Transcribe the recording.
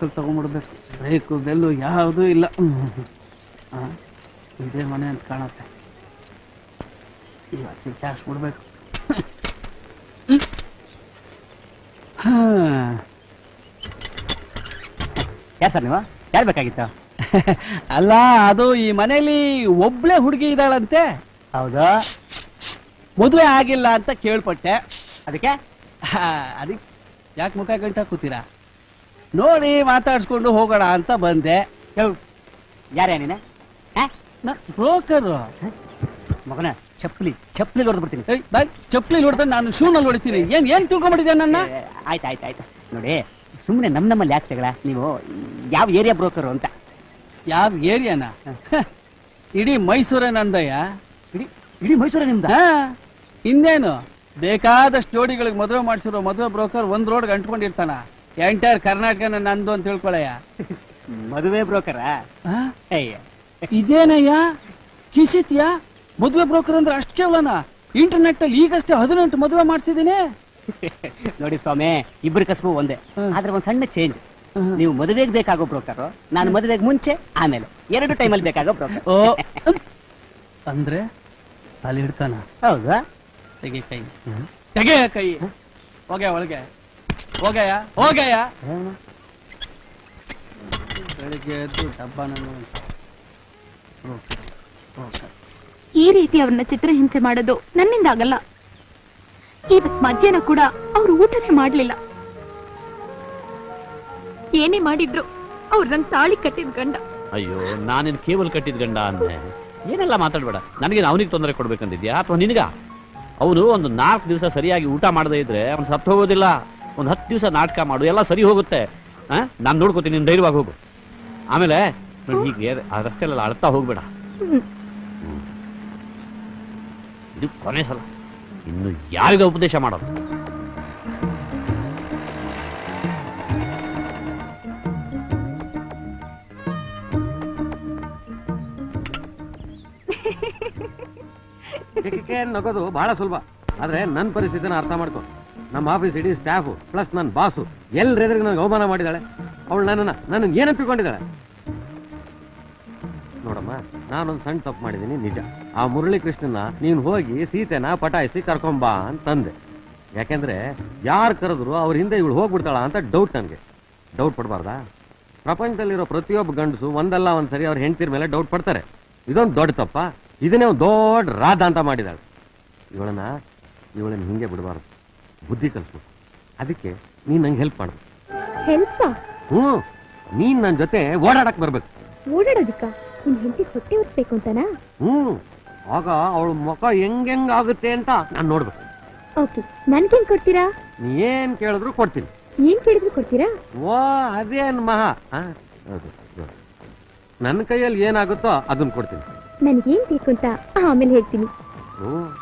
Cycle ತಗೊಂಡ್ಬಿಡ್ಬೇಕು break bell ಯಾವುದೂ ಇಲ್ಲ ಹ್ಮ್. ಆ, ಇದೇ ಮನೆ ಅಂತ ಕಾಣತ್ತೆ ಇವತ್ತು ವಿಚಾರಿಸ್ಬಿಡ್ಬೇಕು ಹಾ ಯಾರು ಸರ್ ನೀವು ಯಾರು ಬೇಕಾಗಿತ್ತು ಅಲ್ಲ ಅದು ಈ ಮನೇಲಿ ಒಬ್ಳೆ ಹುಡುಗಿ ಇದ್ದಾಳಂತೆ ಹೌದು ಮದುವೆ ಆಗಿಲ್ಲ ಅಂತ ಕೇಳ್ಪಟ್ಟೆ ಅದಕ್ಕೆ ಅದಕ್ಕೆ ಯಾಕೆ ಮುಖ ಗಂಟ ಕೂತೀರಾ ನೋಡಿ ಮಾತಾಡ್ಸ್ಕೊಂಡು ಹೋಗೋಣ ಅಂತ ಬಂದೆ ಯಾರೇ ನೀನೆ ಬ್ರೋಕರು ಮಗನ ಚಪ್ಪಲಿ ಚಪ್ಪಲಿ ಹೊಡೆದು ಬಿಡ್ತೀನಿ ಚಪ್ಪಲಿ ಹೊಡೆದ್ರೆ ನಾನು ಶೂನಲ್ಲಿ ಹೊಡಿತೀನಿ ಏನ್ ಏನ್ ತಿಳ್ಕೊಂಡ್ಬಿಟ್ಟಿದ್ದೆ ನನ್ನ ಏ, ಆಯ್ತು ಆಯ್ತು ಆಯ್ತು ನೋಡಿ ಸುಮ್ಮನೆ ನಮ್ ನಮ್ಮಲ್ಲಿ ಯಾಕೆ ಜಗಳ ನೀವು ಯಾವ ಏರಿಯಾ ಬ್ರೋಕರು ಅಂತ ಯಾವ ಏರಿಯಾನ ಇಡೀ ಮೈಸೂರೇ ನಂದಯ್ಯ ಇಡೀ ಇಡೀ ಮೈಸೂರೇ ನಿಮ್ದ ಹಾ ಇನ್ನೇನು ಬೇಕಾದಷ್ಟು ಜೋಡಿಗಳಿಗೆ ಮದುವೆ ಮಾಡಿಸಿರೋ ಮದುವೆ ಬ್ರೋಕರ್ ಒಂದ್ ರೋಡ್ ಅಂಟ್ಕೊಂಡಿರ್ತಾನ ಎಂಟೈರ್ ಕರ್ನಾಟಕನ ನಂದು ಅಂತ ತಿಳ್ಕೊಳಯ್ಯ ಮದುವೆ ಬ್ರೋಕರ ಆ? ಇದೇನಯ್ಯ ಕಿಸಿತ್ಯಾ ಮದುವೆ ಬ್ರೋಕರ್ ಅಂದ್ರೆ ಅಷ್ಟು ಕೇವಲನ ಇಂಟರ್ನೆಟ್ ಅಲ್ಲಿ ಈಗಷ್ಟೇ ಹದಿನೆಂಟು ಮದುವೆ ಮಾಡಿಸಿದ್ದೀನಿ ನೋಡಿ ಸ್ವಾಮಿ ಇಬ್ಬರು ಕಸಬು ಒಂದೇ ಆದ್ರೆ ಒಂದ್ ಸಣ್ಣ ಚೇಂಜ್ ನೀವು ಮದುವೆಗೆ ಬೇಕಾಗೋ ಬ್ರೋಕರ್ ನಾನು ಮದುವೆಗೆ ಮುಂಚೆ ಆಮೇಲೆ ಎರಡು ಟೈಮಲ್ಲಿ ಬೇಕಾಗೋ ಬ್ರೋಕರ್ ಓ ಅಂದ್ರೆ ಅಲ್ಲಿ ಹಿಡ್ತಾನ ಹೌದಾ ತೆಗೆ ಕೈ ತೆಗೆಯ ಕೈ ಹೋಗ್ಯ ಒಳಗೆ ಹೋಗಯ್ಯ ಹೋಗಯ್ಯ ಬೆಳಿಗ್ಗೆ ಎದ್ದು ಡಬ್ಬ ಈ ರೀತಿ ಅವ್ರನ್ನ ಚಿತ್ರಹಿಂಸೆ ಮಾಡೋದು ನನ್ನಿಂದ ಆಗಲ್ಲ ಇವತ್ ಮಧ್ಯಾಹ್ನ ಕೂಡ ಅವ್ರು ಊಟನೇ ಮಾಡ್ಲಿಲ್ಲ ಏನೇ ಮಾಡಿದ್ರು ಅವ್ರು ನನ್ ತಾಳಿ ಕಟ್ಟಿದ ಗಂಡ ಅಯ್ಯೋ ನಾನೇನು ಕೇಬಲ್ ಕಟ್ಟಿದ ಗಂಡ ಅಂದೆ ಏನೆಲ್ಲ ಮಾತಾಡ್ಬೇಡ ನನಗೆ ಅವನಿಗೆ ತೊಂದರೆ ಕೊಡ್ಬೇಕಂತಿದ್ಯಾ ಅಥವಾ ನಿನಗ ಅವನು ಒಂದು ನಾಲ್ಕು ದಿವಸ ಸರಿಯಾಗಿ ಊಟ ಮಾಡದೇ ಇದ್ರೆ ಅವ್ನು ಸತ್ತು ಹೋಗೋದಿಲ್ಲ ಒಂದು ಹತ್ತು ದಿವಸ ನಾಟಕ ಮಾಡು ಎಲ್ಲ ಸರಿ ಹೋಗುತ್ತೆ ಆ ನಾನು ನೋಡ್ಕೋತೀನಿ ನೀನು ಧೈರ್ಯವಾಗಿ ಹೋಗು ಆಮೇಲೆ ನೋಡಿ ಹೀಗೆ ಆ ರಸ್ತೆಲೆಲ್ಲ ಅಳ್ತಾ ಹೋಗ್ಬೇಡ ಹ್ಮ್. ಇದು ಕೊನೆ ಸಲ ಇನ್ನು ಯಾರಿಗ ಉಪದೇಶ ಮಾಡೋದು ಟಿಕೆಟ್ ನಗೋದು ಬಹಳ ಸುಲಭ ಆದ್ರೆ ನನ್ನ ಪರಿಸ್ಥಿತಿನ ಅರ್ಥ ಮಾಡ್ಕೊ ನಮ್ಮ ಆಫೀಸ್ ಇಡೀ ಸ್ಟಾಫು ಪ್ಲಸ್ ನನ್ನ ಬಾಸು ಎಲ್ರೆದ್ರಿಗೆ ನನಗೆ ಅವಮಾನ ಮಾಡಿದಾಳೆ ಅವಳು ನನ್ನನ್ನ ನನಗೆ ಏನಂತ ತಿಳ್ಕೊಂಡಿದ್ದಾಳೆ ನೋಡಮ್ಮ ನಾನೊಂದು ಸಣ್ಣ ತಪ್ಪು ಮಾಡಿದ್ದೀನಿ ನಿಜ ಆ ಮುರಳಿ ಕೃಷ್ಣನ ನೀನು ಹೋಗಿ ಸೀತೆನ ಪಟಾಯಿಸಿ ಕರ್ಕೊಂಬಾ ಅಂತಂದೆ ಯಾಕೆಂದ್ರೆ ಯಾರು ಕರೆದ್ರು ಅವ್ರ ಹಿಂದೆ ಇವಳು ಹೋಗ್ಬಿಡ್ತಾಳ ಅಂತ ಡೌಟ್ ನನಗೆ ಡೌಟ್ ಪಡಬಾರ್ದಾ ಪ್ರಪಂಚದಲ್ಲಿರೋ ಪ್ರತಿಯೊಬ್ಬ ಗಂಡಸು ಒಂದಲ್ಲ ಒಂದ್ಸರಿ ಅವ್ರ ಹೆಂಡತಿರ ಮೇಲೆ ಡೌಟ್ ಪಡ್ತಾರೆ ಇದೊಂದು ದೊಡ್ಡ ತಪ್ಪ ಇದನ್ನೇ ಒಂದು ದೊಡ್ಡ ರಾಧ ಅಂತ ಮಾಡಿದಾಳೆ ಇವಳನ್ನ ಇವಳನ್ನ ಹಿಂಗೆ ಬಿಡಬಾರ್ದು ಬುದ್ಧಿ ಕಲಿಸ್ಬೇಕು ಅದಕ್ಕೆ ನೀನ್ ನಂಗೆ ಹೆಲ್ಪ್ ಮಾಡ್ಬೇಕು ಹೆಲ್ಪ ಹ್ಞೂ ನೀನ್ ನನ್ನ ಜೊತೆ ಓಡಾಡಕ್ ಬರ್ಬೇಕು ಓಡಾಡೋದಿಕ್ಕ ನಿನ್ ಹೆಂಡತಿ ಹೊಟ್ಟೆ ಒತ್ಬೇಕು ಅಂತನಾ ಹ್ಞೂ ಆಗ ಅವಳ ಮುಖ ಹೆಂಗ್ ಆಗುತ್ತೆ ಅಂತ ನಾನು ನೋಡ್ಬೇಕು ಓಕೆ ನನ್ಗೇನ್ ಕೊಡ್ತೀರಾ ನೀ ಏನ್ ಕೇಳಿದ್ರು ಕೊಡ್ತೀನಿ ಏನ್ ಕೇಳಿದ್ರು ಕೊಡ್ತೀರಾ ಓ ಅದೇನ್ ಮಹಾ ಆ, ಹೌದು, ಹೌದು. ನನ್ನ ಕೈಯಲ್ಲಿ ಏನಾಗುತ್ತೋ ಅದನ್ನ ಕೊಡ್ತೀನಿ ನನಗೇನ್ ಬೇಕು ಅಂತ ಆಮೇಲೆ ಹೇಳ್ತೀನಿ ಹ್ಞೂ